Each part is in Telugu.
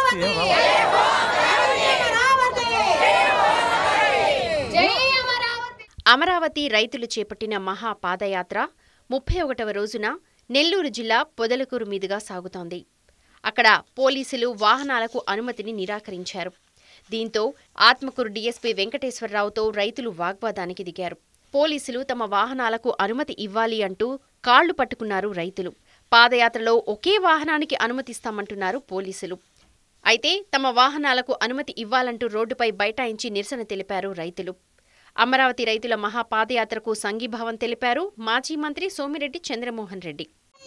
అమరావతి రైతులు చేపట్టిన మహా పాదయాత్ర ముప్పై ఒకటవ రోజున నెల్లూరు జిల్లా పొదలకూరు మీదుగా సాగుతోంది అక్కడ పోలీసులు వాహనాలకు అనుమతిని నిరాకరించారు దీంతో ఆత్మకూరు డీఎస్పీ వెంకటేశ్వరరావుతో రైతులు వాగ్వాదానికి దిగారు పోలీసులు తమ వాహనాలకు అనుమతి ఇవ్వాలి అంటూ కాళ్లు పట్టుకున్నారు రైతులు పాదయాత్రలో ఒకే వాహనానికి అనుమతిస్తామంటున్నారు పోలీసులు అయితే తమ వాహనాలకు అనుమతి ఇవ్వాలంటూ రోడ్డుపై బైఠాయించి నిరసన తెలిపారు రైతులు అమరావతి రైతుల మహాపాదయాత్రకు సంఘీభావం తెలిపారు మాజీ మంత్రి సోమిరెడ్డి చంద్రమోహన్ రెడ్డి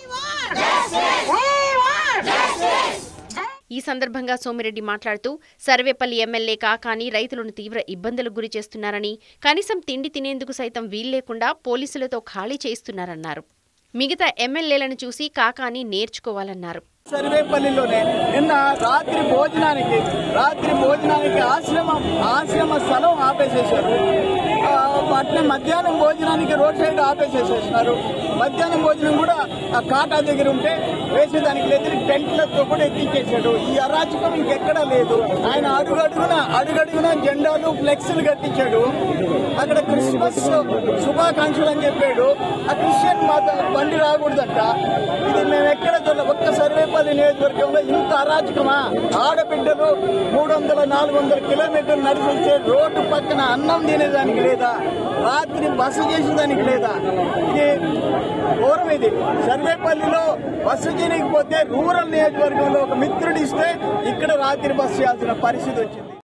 ఈ సందర్భంగా సోమిరెడ్డి మాట్లాడుతూ సర్వేపల్లి ఎమ్మెల్యే కాకాని రైతులను తీవ్ర ఇబ్బందులకు గురి చేస్తున్నారని కనీసం తిండి తినేందుకు సైతం వీల్లేకుండా పోలీసులతో ఖాళీ చేయిస్తున్నారన్నారు మిగతా ఎమ్మెల్యేలను చూసి కాకాని నేర్చుకోవాలన్నారు సర్వేపల్లిలోనే నిన్న రాత్రి భోజనానికి రాత్రి భోజనానికి ఆశ్రమం ఆశ్రమ స్థలం ఆపేసేశారు ఆ, అట్లే మధ్యాహ్నం భోజనానికి రోడ్ సైడ్ ఆపేసేసేసినారు మధ్యాహ్నం భోజనం కూడా ఆ కాటా దగ్గర ఉంటే వేసేదానికి లేదు టెంట్లతో కూడా ఎక్కించేశాడు ఈ అరాచకం ఇంకెక్కడా లేదు ఆయన అడుగడుగున అడుగడుగున జెండాలు ఫ్లెక్స్లు కట్టించాడు అక్కడ క్రిస్మస్ శుభాకాంక్షలు అని చెప్పాడు ఆ క్రిస్టియన్ మాత బండి రాకూడదంట ఇది మేము ఎక్కడ చూడలే ఒక్క సర్వేపల్లి నియోజకవర్గంలో ఇంత అరాచకమా ఆడబిడ్డలు మూడు వందల నాలుగు వందల కిలోమీటర్లు నడిచి వచ్చే రోడ్డు పక్కన అన్నం తినేదానికి లేదా రాత్రి బస చేసేదానికి లేదా ఇది ఘోరం ఇది సర్వేపల్లిలో బస్సు చేయకపోతే రూరల్ నియోజకవర్గంలో ఒక మిత్రుడు ఇస్తే ఇక్కడ రాత్రి బస్సు చేయాల్సిన పరిస్థితి వచ్చింది